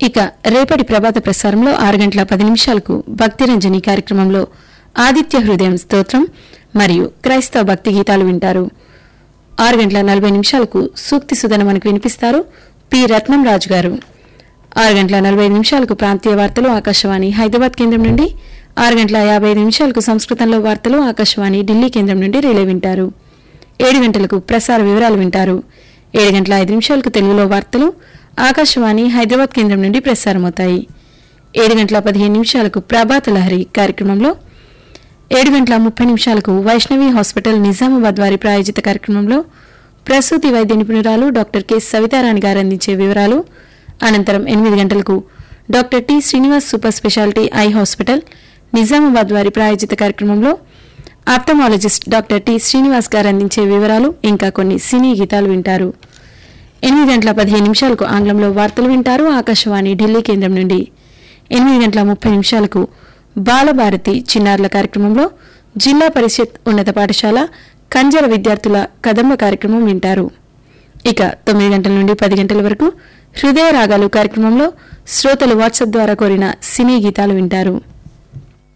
ఇక రేపటి ప్రభాత ప్రసారంలో ఆరు గంటల పది నిమిషాలకు భక్తిరంజని కార్యక్రమంలో ఆదిత్య హృదయం స్తోత్రం మరియు క్రైస్తవ భక్తి గీతాలు వింటారు ఆరు గంటల నలభై నిమిషాలకు సూక్తి సుధన మనకు వినిపిస్తారు పి రత్నం రాజు గారు ఆరు గంటల నలభై ఐదు నిమిషాలకు ప్రాంతీయ వార్తలు ఆకాశవాణి హైదరాబాద్ కేంద్రం నుండి ఆరు గంటల యాభై ఐదు నిమిషాలకు సంస్కృతంలో వార్తలు ఆకాశవాణి ఢిల్లీ కేంద్రం నుండి రిలే వింటారు ఏడు గంటలకు ప్రసార వివరాలు వింటారు ఏడు గంటల ఐదు నిమిషాలకు తెలుగులో వార్తలు ఆకాశవాణి హైదరాబాద్ కేంద్రం నుండి ప్రసారమవుతాయి ఏడు గంటల పదిహేను నిమిషాలకు ప్రభాత లహరి కార్యక్రమంలో ఏడు గంటల ముప్పై నిమిషాలకు వైష్ణవి హాస్పిటల్ నిజామాబాద్ వారి ప్రాయోజిత కార్యక్రమంలో ప్రసూతి వైద్య నిపుణురాలు డాక్టర్ కె సవితారాణి గారు అందించే వివరాలు అనంతరం ఎనిమిది గంటలకు doctor T Srinivas super speciality eye hospital Nizamabad వారి ప్రాయోజిత కార్యక్రమంలో ఆప్థమాలజిస్ట్ డాక్టర్ టి శ్రీనివాస్ గారు అందించే వివరాలు ఇంకా కొన్ని సినీ గీతాలు వింటారు ఎనిమిది గంటల పదిహేను నిమిషాలకు ఆంగ్లంలో వార్తలు వింటారు ఆకాశవాణి ఢిల్లీ కేంద్రం నుండి ఎనిమిది గంటల ముప్పై నిమిషాలకు బాలభారతి చిన్నారుల కార్యక్రమంలో జిల్లా పరిషత్ ఉన్నత పాఠశాల కంజర విద్యార్థుల కదంబ కార్యక్రమం వింటారు ఇక తొమ్మిది గంటల నుండి పది గంటల వరకు హృదయ రాగాలు కార్యక్రమంలో శ్రోతలు వాట్సాప్ ద్వారా కోరిన సినీ గీతాలు వింటారు